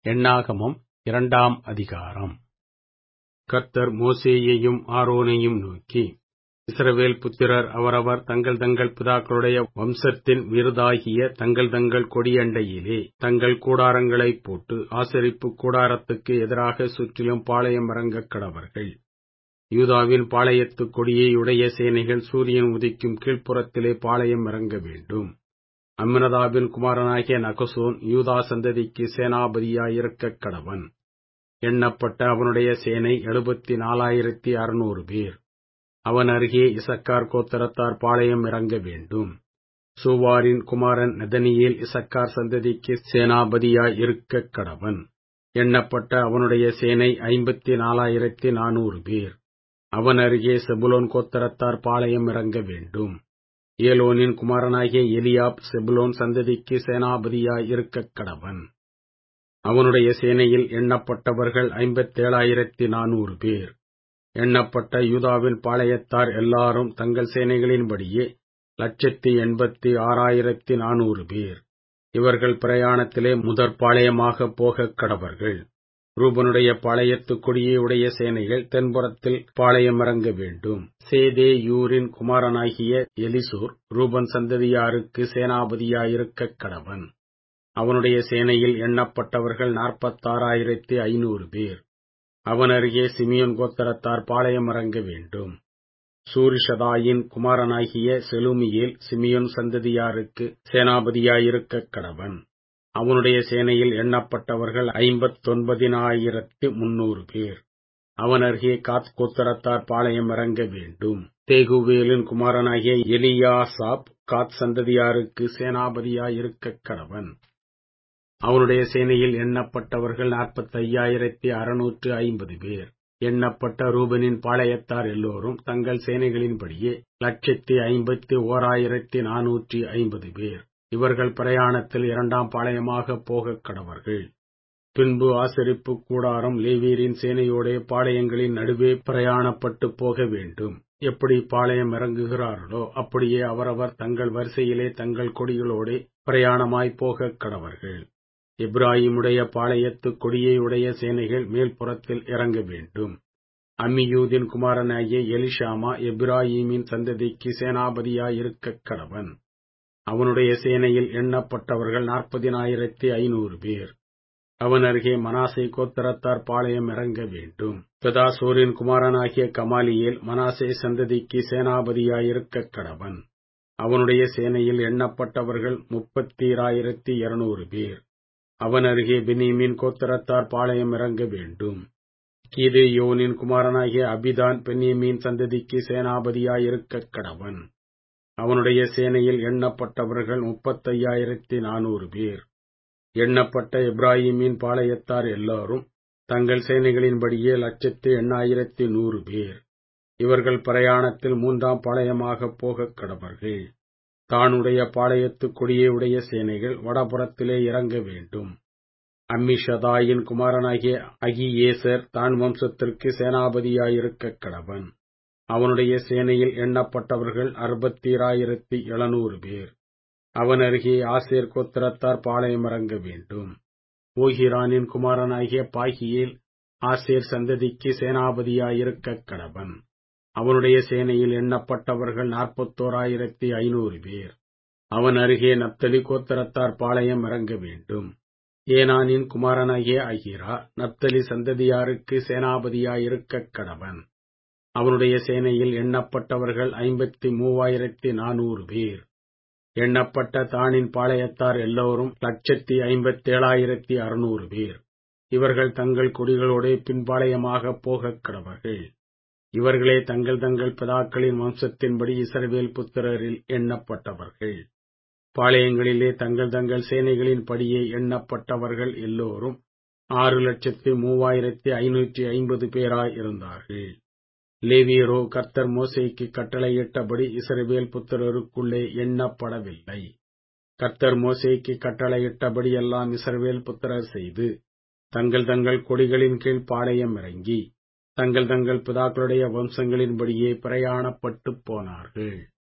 எண்ணாகமம் இரண்டாம் அதிகாரம் கர்த்தர் மோசேயையும் ஆரோனையும் நோக்கி இஸ்ரவேல் புத்திரர் அவரவர் தங்கள் தங்கள் பிதாக்களுடைய வம்சத்தின் விருதாகிய தங்கள் தங்கள் கொடியண்டையிலே தங்கள் கூடாரங்களைப் போட்டு ஆசரிப்பு கூடாரத்துக்கு எதிராக சுற்றிலும் பாளையம் இறங்கக் கடவர்கள் யூதாவின் பாளையத்துக் கொடியையுடைய சேனைகள் சூரியன் உதிக்கும் கீழ்ப்புறத்திலே பாளையம் இறங்க வேண்டும் அம்மினதாபின் குமாரனாகிய நகசோன் யூதா சந்ததிக்கு சேனாபதியாயிருக்கக் கடவன் எண்ணப்பட்ட அவனுடைய சேனை எழுபத்தி நாலாயிரத்தி அறுநூறு பேர் அவன் அருகே இசக்கார் கோத்தரத்தார் பாளையம் இறங்க வேண்டும் சூவாரின் குமாரன் நெதனியேல் இசக்கார் சந்ததிக்கு சேனாபதியாயிருக்கக் கடவன் எண்ணப்பட்ட அவனுடைய சேனை ஐம்பத்தி நாலாயிரத்தி நானூறு பேர் அவன் அருகே செபுலோன் கோத்தரத்தார் பாளையம் இறங்க வேண்டும் ஏலோனின் குமாரனாகிய எலியாப் செபுலோன் சந்ததிக்கு சேனாபதியாயிருக்கக் கடவன் அவனுடைய சேனையில் எண்ணப்பட்டவர்கள் ஐம்பத்தேழாயிரத்தி நானூறு பேர் எண்ணப்பட்ட யூதாவின் பாளையத்தார் எல்லாரும் தங்கள் சேனைகளின்படியே லட்சத்தி எண்பத்தி ஆறாயிரத்தி நானூறு பேர் இவர்கள் பிரயாணத்திலே முதற் பாளையமாக போகக் கடவர்கள் ரூபனுடைய பாளையத்துக் கொடியுடைய சேனைகள் தென்புறத்தில் பாளையம் இறங்க வேண்டும் சேதே யூரின் குமாரனாகிய எலிசூர் ரூபன் சந்ததியாருக்கு சேனாபதியாயிருக்கக் கடவன் அவனுடைய சேனையில் எண்ணப்பட்டவர்கள் நாற்பத்தாறாயிரத்தி ஐநூறு பேர் அவன் அருகே சிமியோன் கோத்தரத்தார் பாளையம் இறங்க வேண்டும் சூரிஷதாயின் குமாரனாகிய செலுமியேல் சிமியோன் சந்ததியாருக்கு சேனாபதியாயிருக்கக் கடவன் அவனுடைய சேனையில் எண்ணப்பட்டவர்கள் ஐம்பத்தொன்பதினாயிரத்து முன்னூறு பேர் அவன் அருகே காத் கோத்தரத்தார் பாளையம் இறங்க வேண்டும் தேகுவேலின் குமாரனாகிய எலியாசாப் காத் சந்ததியாருக்கு சேனாபதியாயிருக்கக் கடவன் அவனுடைய சேனையில் எண்ணப்பட்டவர்கள் நாற்பத்தையாயிரத்தி அறுநூற்று ஐம்பது பேர் எண்ணப்பட்ட ரூபனின் பாளையத்தார் எல்லோரும் தங்கள் சேனைகளின்படியே லட்சத்தி ஐம்பத்தி ஓராயிரத்தி நானூற்றி ஐம்பது பேர் இவர்கள் பிரயாணத்தில் இரண்டாம் பாளையமாக போகக் கடவர்கள் பின்பு ஆசரிப்பு கூடாரம் லேவீரின் சேனையோட பாளையங்களின் நடுவே பிரயாணப்பட்டு போக வேண்டும் எப்படி பாளையம் இறங்குகிறார்களோ அப்படியே அவரவர் தங்கள் வரிசையிலே தங்கள் கொடிகளோட பிரயாணமாய் போகக் கடவர்கள் இப்ராஹிமுடைய பாளையத்து கொடியையுடைய சேனைகள் மேல்புறத்தில் இறங்க வேண்டும் அம்மியூதின் குமாரனாகிய எலிஷாமா எப்ராஹிமின் சந்ததிக்கு சேனாபதியாயிருக்கக் கடவன் அவனுடைய சேனையில் எண்ணப்பட்டவர்கள் நாற்பதினாயிரத்தி ஐநூறு பேர் அவன் அருகே மனாசை கோத்தரத்தார் பாளையம் இறங்க வேண்டும் பெதாசோரின் குமாரனாகிய கமாலியேல் மனாசே சந்ததிக்கு சேனாபதியாயிருக்கக் கடவன் அவனுடைய சேனையில் எண்ணப்பட்டவர்கள் முப்பத்தீராயிரத்தி இருநூறு பேர் அவன் அருகே பெனிமின் கோத்தரத்தார் பாளையம் இறங்க வேண்டும் கீதே யோனின் குமாரனாகிய அபிதான் பென்னியமீன் சந்ததிக்கு சேனாபதியாயிருக்கக் கடவன் அவனுடைய சேனையில் எண்ணப்பட்டவர்கள் முப்பத்தையாயிரத்தி நானூறு பேர் எண்ணப்பட்ட இப்ராஹிமின் பாளையத்தார் எல்லாரும் தங்கள் சேனைகளின்படியே லட்சத்து எண்ணாயிரத்தி நூறு பேர் இவர்கள் பிரயாணத்தில் மூன்றாம் பாளையமாக போகக் கடவர்கள் தானுடைய பாளையத்துக் கொடியுடைய சேனைகள் வடபுறத்திலே இறங்க வேண்டும் அம்மிஷதாயின் குமாரனாகிய அகியேசர் தான் வம்சத்திற்கு சேனாபதியாயிருக்கக் கடவன் அவனுடைய சேனையில் எண்ணப்பட்டவர்கள் அறுபத்தீராயிரத்தி எழுநூறு பேர் அவன் அருகே ஆசேர் கோத்திரத்தார் பாளையம் இறங்க வேண்டும் ஓஹிரானின் குமாரனாகிய பாகியேல் ஆசேர் சந்ததிக்கு சேனாபதியாயிருக்கக் கடவன் அவனுடைய சேனையில் எண்ணப்பட்டவர்கள் நாற்பத்தோராயிரத்தி ஐநூறு பேர் அவன் அருகே நப்தலி கோத்திரத்தார் பாளையம் இறங்க வேண்டும் ஏனானின் குமாரனாகிய அகிரா நப்தலி சந்ததியாருக்கு சேனாபதியாயிருக்கக் கடவன் அவனுடைய சேனையில் எண்ணப்பட்டவர்கள் ஐம்பத்தி மூவாயிரத்தி நானூறு பேர் எண்ணப்பட்ட தானின் பாளையத்தார் எல்லோரும் லட்சத்தி ஐம்பத்தேழாயிரத்தி அறுநூறு பேர் இவர்கள் தங்கள் கொடிகளோட பின்பாளையமாக போகக் கடவர்கள் இவர்களே தங்கள் தங்கள் பிதாக்களின் வம்சத்தின்படி இசரவேல் புத்திரரில் எண்ணப்பட்டவர்கள் பாளையங்களிலே தங்கள் தங்கள் சேனைகளின் படியே எண்ணப்பட்டவர்கள் எல்லோரும் ஆறு லட்சத்தி மூவாயிரத்தி ஐநூற்றி ஐம்பது பேராய் இருந்தார்கள் லேவியரோ கர்த்தர் மோசைக்கு கட்டளையிட்டபடி இசரவேல் புத்திரருக்குள்ளே எண்ணப்படவில்லை கர்த்தர் மோசைக்கு கட்டளையிட்டபடி எல்லாம் இசரவேல் புத்திரர் செய்து தங்கள் தங்கள் கொடிகளின் கீழ் பாளையம் இறங்கி தங்கள் தங்கள் பிதாக்களுடைய வம்சங்களின்படியே பிரயாணப்பட்டு போனார்கள்